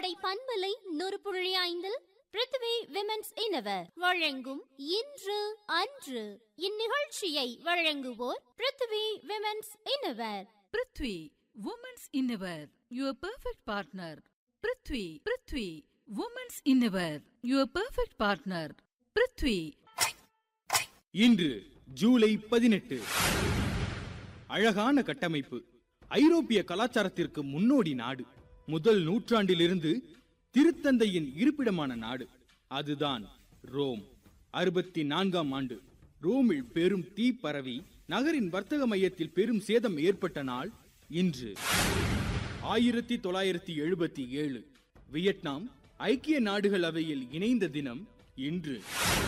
கோடை பண்பலை நூறு புள்ளி ஐந்தில் பிருத்வி விமென்ஸ் இனவர் வழங்கும் இன்று அன்று இந்நிகழ்ச்சியை வழங்குவோர் Prithvi women's innerwear Prithvi women's innerwear your perfect partner Prithvi Prithvi women's innerwear your perfect partner Prithvi இன்று ஜூலை பதினெட்டு அழகான கட்டமைப்பு ஐரோப்பிய கலாச்சாரத்திற்கு முன்னோடி நாடு முதல் நூற்றாண்டிலிருந்து திருத்தந்தையின் இருப்பிடமான நாடு அதுதான் ரோம் அறுபத்தி நான்காம் ஆண்டு ரோமில் பெரும் தீ பரவி நகரின் வர்த்தக மையத்தில் பெரும் சேதம் ஏற்பட்ட நாள் இன்று ஆயிரத்தி தொள்ளாயிரத்தி எழுபத்தி ஏழு வியட்நாம் ஐக்கிய நாடுகள் அவையில் இணைந்த தினம் இன்று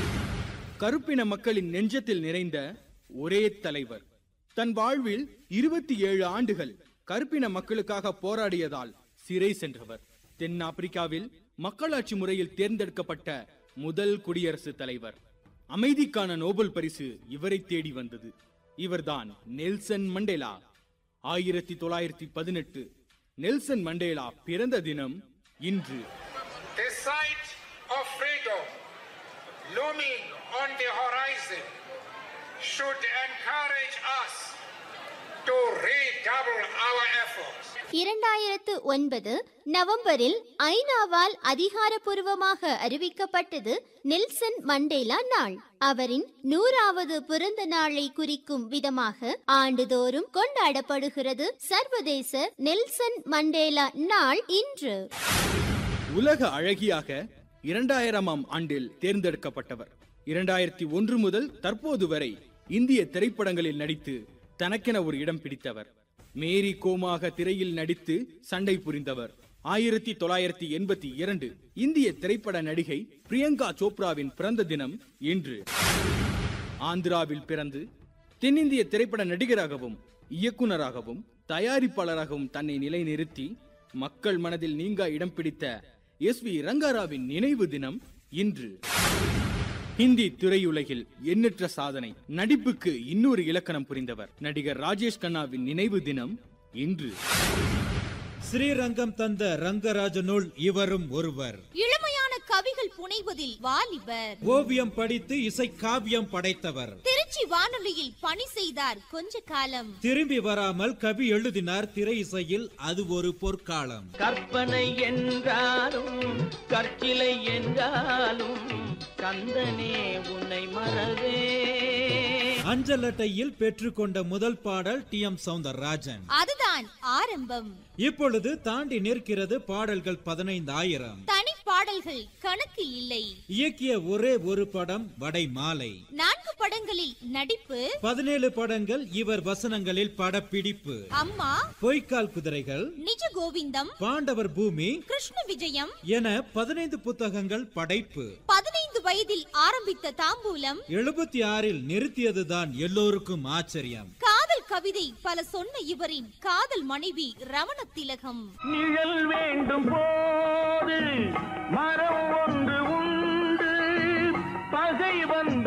கருப்பின மக்களின் நெஞ்சத்தில் நிறைந்த ஒரே தலைவர் தன் வாழ்வில் இருபத்தி ஏழு ஆண்டுகள் கருப்பின மக்களுக்காக போராடியதால் சிறை சென்றவர் தென்னாப்பிரிக்காவில் மக்களாட்சி முறையில் தேர்ந்தெடுக்கப்பட்ட முதல் குடியரசுத் தலைவர் அமைதிக்கான நோபல் பரிசு இவரை தேடி வந்தது இவர்தான் நெல்சன் மண்டேலா ஆயிரத்தி தொள்ளாயிரத்தி பதினெட்டு நெல்சன் மண்டேலா பிறந்த தினம் இன்று The sight of freedom looming on the horizon should encourage us to redouble our efforts. இரண்டாயிரத்து ஒன்பது நவம்பரில் ஐநாவால் அதிகாரப்பூர்வமாக அறிவிக்கப்பட்டது நெல்சன் மண்டேலா நாள் அவரின் நூறாவது பிறந்த நாளை குறிக்கும் விதமாக ஆண்டுதோறும் கொண்டாடப்படுகிறது சர்வதேச நெல்சன் மண்டேலா நாள் இன்று உலக அழகியாக இரண்டாயிரமாம் ஆண்டில் தேர்ந்தெடுக்கப்பட்டவர் இரண்டாயிரத்தி ஒன்று முதல் தற்போது வரை இந்திய திரைப்படங்களில் நடித்து தனக்கென ஒரு இடம் பிடித்தவர் மேரி கோமாக திரையில் நடித்து சண்டை புரிந்தவர் ஆயிரத்தி தொள்ளாயிரத்தி எண்பத்தி இரண்டு இந்திய திரைப்பட நடிகை பிரியங்கா சோப்ராவின் பிறந்த தினம் இன்று ஆந்திராவில் பிறந்து தென்னிந்திய திரைப்பட நடிகராகவும் இயக்குனராகவும் தயாரிப்பாளராகவும் தன்னை நிலைநிறுத்தி மக்கள் மனதில் நீங்கா இடம் பிடித்த எஸ் வி ரங்காராவின் நினைவு தினம் இன்று ஹிந்தி திரையுலகில் எண்ணற்ற சாதனை நடிப்புக்கு இன்னொரு இலக்கணம் புரிந்தவர் நடிகர் ராஜேஷ் கண்ணாவின் நினைவு தினம் இன்று ஸ்ரீரங்கம் தந்த ரங்கராஜனுள் இவரும் ஒருவர் இளமையான கவிகள் புனைவதில் வாலிபர் ஓவியம் படித்து இசை காவியம் படைத்தவர் திருச்சி வானொலியில் பணி செய்தார் கொஞ்ச காலம் திரும்பி வராமல் கவி எழுதினார் திரை இசையில் அது ஒரு பொற்காலம் கற்பனை என்றாலும் கற்சிலை என்றாலும் கந்தனே உன்னை மறவே அஞ்சல் அட்டையில் பெற்றுக்கொண்ட முதல் பாடல் டி எம் சவுந்தரராஜன் அதுதான் ஆரம்பம் இப்பொழுது தாண்டி நிற்கிறது பாடல்கள் பதினைந்தாயிரம் தனி பாடல்கள் கணக்கு இல்லை இயக்கிய ஒரே ஒரு படம் வடை மாலை நான்கு படங்களில் நடிப்பு பதினேழு படங்கள் இவர் வசனங்களில் படப்பிடிப்பு அம்மா பொய்க்கால் குதிரைகள் நிஜ கோவிந்தம் பாண்டவர் பூமி கிருஷ்ண விஜயம் என பதினைந்து புத்தகங்கள் படைப்பு பதினைந்து வயதில் ஆரம்பித்த தாம்பூலம் எழுபத்தி ஆறில் நிறுத்தியதுதான் எல்லோருக்கும் ஆச்சரியம் காதல் கவிதை பல சொன்ன இவரின் காதல் மனைவி ரமண திலகம் நிழல் வேண்டும் போது மரம் ஒன்று